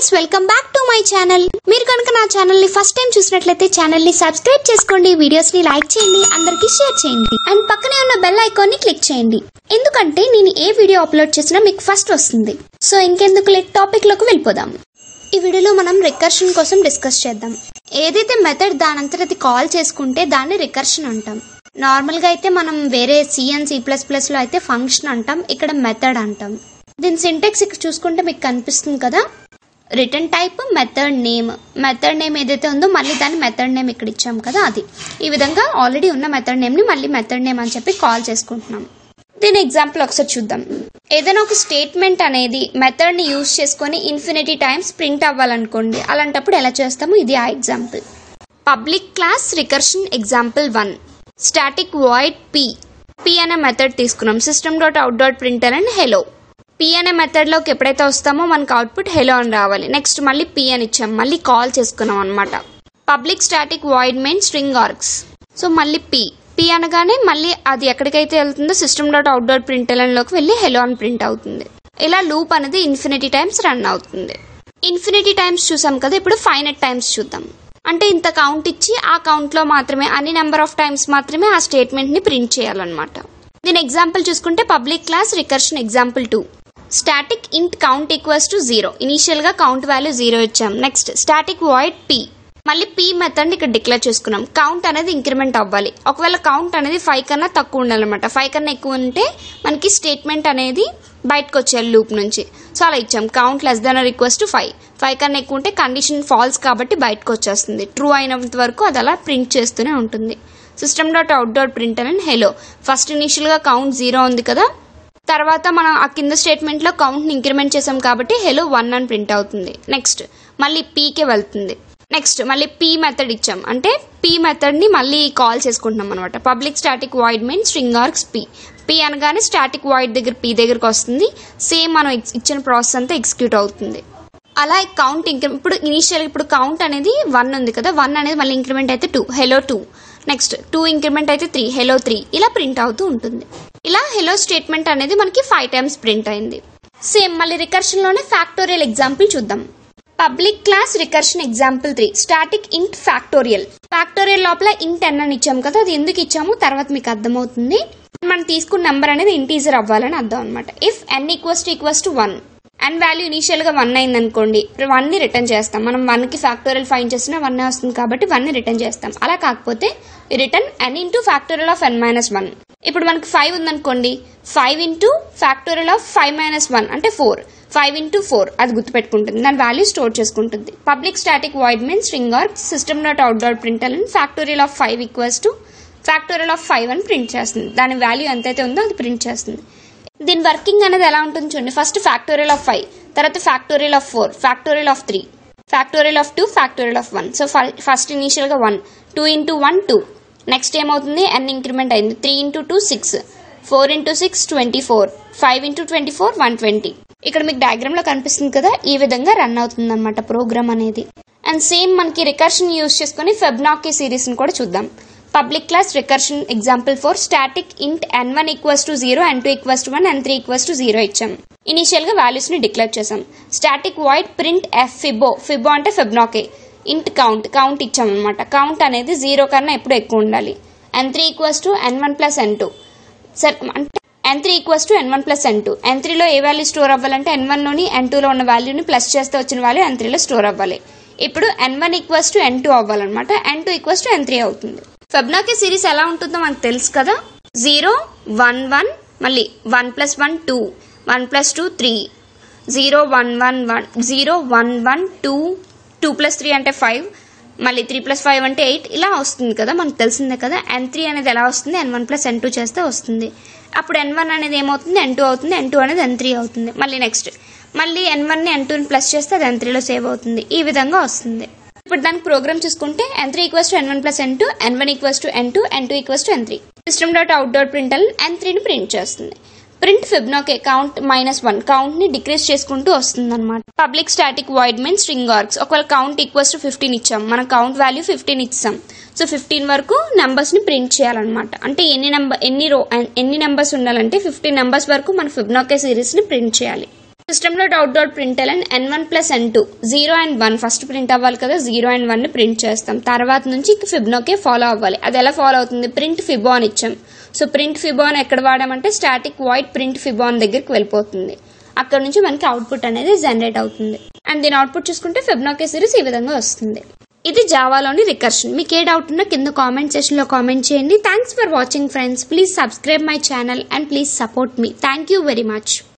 friends welcome back to my channel మీరు కనుక నా ఛానల్ ని ఫస్ట్ టైం చూసినట్లయితే ఛానల్ ని సబ్స్క్రైబ్ చేసుకోండి వీడియోస్ ని లైక్ చేయండి అందరికీ షేర్ చేయండి అండ్ పక్కనే ఉన్న బెల్ ఐకాన్ ని క్లిక్ చేయండి ఎందుకంటే నేను ఏ వీడియో అప్లోడ్ చేసినా మీకు ఫస్ట్ వస్తుంది సో ఇంకెందుకు లేట్ టాపిక్ లోకి వెళ్ళిపోదాం ఈ వీడియోలో మనం రికర్షన్ కోసం డిస్కస్ చేద్దాం ఏదైతే మెథడ్ దానంతట అది కాల్ చేసుకుంటే దాన్ని రికర్షన్ అంటాం నార్మల్గా అయితే మనం వేరే సి అండ్ సి ప్లస్ ప్లస్లో అయితే ఫంక్షన్ అంటాం ఇక్కడ మెథడ్ అంటాం దీని సింటెక్స్ ఇక్కడ చూసుకుంటే మీకు కనిపిస్తుంది కదా return type method name method name ఏదైతే ఉందో మళ్ళీ దాన్ని మెథడ్ నేమ్ ఇక్కడ ఇచ్చాం కదా అది ఈ విధంగా ఆల్రెడీ ఉన్న మెథడ్ నేమ్ని మళ్ళీ మెథడ్ నేమ్ అని చెప్పి కాల్ చేసుకుంటున్నాం దీని ఎగ్జాంపుల్ ఒకసారి చూద్దాం ఏదైనా ఒక స్టేట్మెంట్ అనేది మెథడ్ ని యూజ్ చేసుకొని ఇన్ఫినిటీ టైమ్స్ ప్రింట్ అవ్వాలనుకోండి అలాంటప్పుడు ఎలా చేస్తాము ఇది ఆ example public class recursion example one static void P P అనే మెథడ్ తీసుకున్నాం system dot out dot println hello P అనే మెథడ్లోకి ఎప్పుడైతే వస్తామో మనకు అవుట్పుట్ హెలో అని రావాలి నెక్స్ట్ మళ్ళీ పి అని ఇచ్చాం మళ్ళీ కాల్ చేసుకున్నాం అనమాట public static void main string args so మళ్ళీ పి పి అనగానే మళ్ళీ అది ఎక్కడికైతే వెళ్తుందో system dot out dot print లోకి వెళ్ళి హెలో అని ప్రింట్ అవుతుంది ఇలా లూప్ అనేది ఇన్ఫినిటీ టైమ్స్ రన్ అవుతుంది ఇన్ఫినిటీ టైమ్స్ చూసాం కదా ఇప్పుడు ఫైనట్ టైమ్స్ చూద్దాం అంటే ఇంత కౌంట్ ఇచ్చి ఆ కౌంట్ లో మాత్రమే అన్ని నెంబర్ ఆఫ్ టైమ్స్ మాత్రమే ఆ స్టేట్మెంట్ ని ప్రింట్ చేయాలన్నమాట దీని ఎగ్జాంపుల్ చూసుకుంటే public class recursion example two static int count equals to zero initial గా కౌంట్ వాల్యూ జీరో ఇచ్చాం నెక్స్ట్ స్టాటిక్ వాయిడ్ పి మళ్ళీ పి మెథడ్ ఇక్కడ డిక్లేర్ చేసుకున్నాం కౌంట్ అనేది ఇంక్రిమెంట్ అవ్వాలి ఒకవేళ కౌంట్ అనేది ఫైవ్ కన్నా తక్కువ ఉండాలన్నమాట ఫైవ్ కన్నా ఎక్కువ ఉంటే మనకి స్టేట్మెంట్ అనేది బయటకు వచ్చేయాలి లూప్ నుంచి సో అలా ఇచ్చాం count less than request five five కన్నా ఎక్కువ ఉంటే కండిషన్ ఫాల్స్ కాబట్టి బయటకు వచ్చేస్తుంది ట్రూ అయినంత వరకు అది అలా ప్రింట్ చేస్తూనే ఉంటుంది system dot out dot println hello first initial గా కౌంట్ జీరో ఉంది కదా తర్వాత మనం ఆ కింద స్టేట్మెంట్ లో కౌంట్ ని ఇంక్రిమెంట్ చేసాం కాబట్టి హెలో వన్ అని ప్రింట్ అవుతుంది నెక్స్ట్ మళ్ళీ పీకే వెళ్తుంది నెక్స్ట్ మళ్ళీ పీ మెథడ్ ఇచ్చాం అంటే పీ మెథడ్ ని మళ్ళీ కాల్ చేసుకుంటున్నాం అనమాట public static void main string args P P అనగానే స్టాటిక్ వాయిడ్ దగ్గర పీ దగ్గరకు వస్తుంది సేమ్ మనం ఇచ్- ఇచ్చిన ప్రాసెస్ అంతా ఎగ్జిక్యూట్ అవుతుంది అలా కౌంట్ ఇంక్రి ఇప్పుడు ఇనీషియల్ ఇప్పుడు కౌంట్ అనేది వన్ ఉంది కదా వన్ అనేది మళ్ళీ ఇంక్రిమెంట్ అయితే two hello two next two increment అయితే త్రీ హెలో త్రీ ఇలా ప్రింట్ అవుతూ ఉంటుంది ఇలా హెలో స్టేట్మెంట్ అనేది మనకి ఫైవ్ టైమ్స్ ప్రింట్ అయింది సేమ్ మళ్ళీ రికర్షన్ లోనే ఫ్యాక్టోరియల్ ఎగ్జాంపుల్ చూద్దాం public class recursion example three static int factorial factorial లోపల ఇంట్ ఎన్ అని ఇచ్చాము కదా అది ఎందుకు ఇచ్చాము తర్వాత మీకు అర్థమవుతుంది మనం తీసుకున్న నెంబర్ అనేది ఇంటీజర్ అవ్వాలని అర్థం అనమాట if n equals to equals to one and value initial గా వన్ అయింది అనుకోండి వన్ ని రిటర్న్ చేస్తాం మనం వన్ కి ఫ్యాక్టోరియల్ ఫైన్ చేసినా వన్ వస్తుంది కాబట్టి వన్ ని రిటర్న్ చేస్తాం అలా కాకపోతే return n into factorial of n minus one ఇప్పుడు మనకి ఫైవ్ ఉందనుకోండి five into factorial of five minus one అంటే ఫోర్ ఫైవ్ ఇంటూ ఫోర్ అది గుర్తుపెట్టుకుంటుంది దాని వాల్యూ స్టోర్ చేసుకుంటుంది public static void main string ఆర్ system dot out dot println factorial of five equals to factorial of five అని ప్రింట్ చేస్తుంది దాని వాల్యూ ఎంతైతే ఉందో అది ప్రింట్ చేస్తుంది దీని వర్కింగ్ అనేది ఎలా ఉంటుంది చూడండి ఫస్ట్ ఫ్యాక్టోరియల్ ఆఫ్ ఫైవ్ తర్వాత factorial of four factorial of three factorial of two factorial of one so first initial గా one two into one two next ఏమవుతుంది ఎన్ ఇంక్రిమెంట్ అయింది three into two six four into six twenty four five into twenty four one twenty ఇక్కడ మీకు diagram లో కనిపిస్తుంది కదా ఈ విధంగా రన్ అవుతుంది అనమాట ప్రోగ్రామ్ అనేది అండ్ సేమ్ మనకి రికర్షన్ యూజ్ చేసుకుని ఫెబ్నాకీ సిరీస్ ని కూడా చూద్దాం public class recursion example for static int n one equals to zero n two equals to one n three equals to zero ఇచ్చాం ఇనిషియల్ గా వాల్యూస్ ని declare చేసాం static void print f fibo fibo అంటే Fibonacci ఇంట్ count count ఇచ్చాం అనమాట count అనేది zero కన్నా ఎప్పుడు ఎక్కువ ఉండాలి n three equals to n one plus n two సరే అంటే n three equals to n one plus n two n త్రీలో ఏ వాల్యూ స్టోర్ అవ్వాలంటే ఎన్ వన్ లోని ఎన్ టూలో ఉన్న వాల్యూని ప్లస్ చేస్తే వచ్చిన వాల్యూ ఎన్ త్రీలో స్టోర్ అవ్వాలి ఇప్పుడు n one equals to n two అవ్వాలన్నమాట n two equals to n three అవుతుంది ఫెబ్నాకే సిరీస్ ఎలా ఉంటుందో మనకు తెలుసు కదా జీరో వన్ వన్ మళ్ళీ one plus one two one plus two three zero one one one zero one one two two plus three అంటే five మళ్ళీ three plus five అంటే ఎయిట్ ఇలా వస్తుంది కదా మనకు తెలిసిందే కదా ఎన్ త్రీ అనేది ఎలా వస్తుంది n one plus n two చేస్తే వస్తుంది అప్పుడు ఎన్ వన్ అనేది ఏమవుతుంది ఎన్ టూ అవుతుంది ఎన్ టూ అనేది ఎన్ త్రీ అవుతుంది మళ్ళీ నెక్స్ట్ మళ్ళీ ఎన్ వన్ ని ఎన్ టూని ప్లస్ చేస్తే అది ఎన్ త్రీలో సేవ్ అవుతుంది ఈ విధంగా వస్తుంది ఇప్పుడు దానికి ప్రోగ్రామ్ చూసుకుంటే n three equals to n one plus n two n one equals to n two n two equals to n three system dot out dot println n త్రీని ప్రింట్ చేస్తుంది print Fibonacci count minus one count ని decrease చేసుకుంటూ వస్తుంది అనమాట public static void main string args ఒకవేళ count equals to fifteen ఇచ్చాం మన count value fifteen ఇచ్చాం సో ఫిఫ్టీన్ వరకు నెంబర్స్ ని ప్రింట్ చేయాలన్నమాట అంటే ఎన్ని నెంబర్ ఎన్ని రో ఎన్ని నెంబర్స్ ఉండాలంటే ఫిఫ్టీన్ నెంబర్స్ వరకు మన ఫిబ్నాకే సిరీస్ ని ప్రింట్ చేయాలి సిస్టంలో dot dot print and n one plus n two zero and one first print అవ్వాలి కదా జీరో అండ్ వన్ ప్రింట్ చేస్తాం తర్వాత నుంచి ఫిబ్నోకే ఫాలో అవ్వాలి అది ఎలా ఫాలో అవుతుంది ప్రింట్ ఫిబో అని ఇచ్చాం సో ప్రింట్ ఫిబో అని ఎక్కడ వాడామంటే స్టాటిక్ వైట్ ప్రింట్ ఫిబో అని దగ్గరికి వెళ్ళిపోతుంది అక్కడ నుంచి మనకి అవుట్పుట్ అనేది జనరేట్ అవుతుంది అండ్ దీని అవుట్పుట్ చూసుకుంటే ఫిబ్నోకే సిరీస్ ఈ విధంగా వస్తుంది ఇది జావాలోని రికర్షన్ మీకు ఏ డౌట్ ఉన్నా కింద కామెంట్ సెక్షన్లో కామెంట్ చేయండి thanks for watching friends please subscribe my channel and please support మీ థ్యాంక్ యూ వెరీ మచ్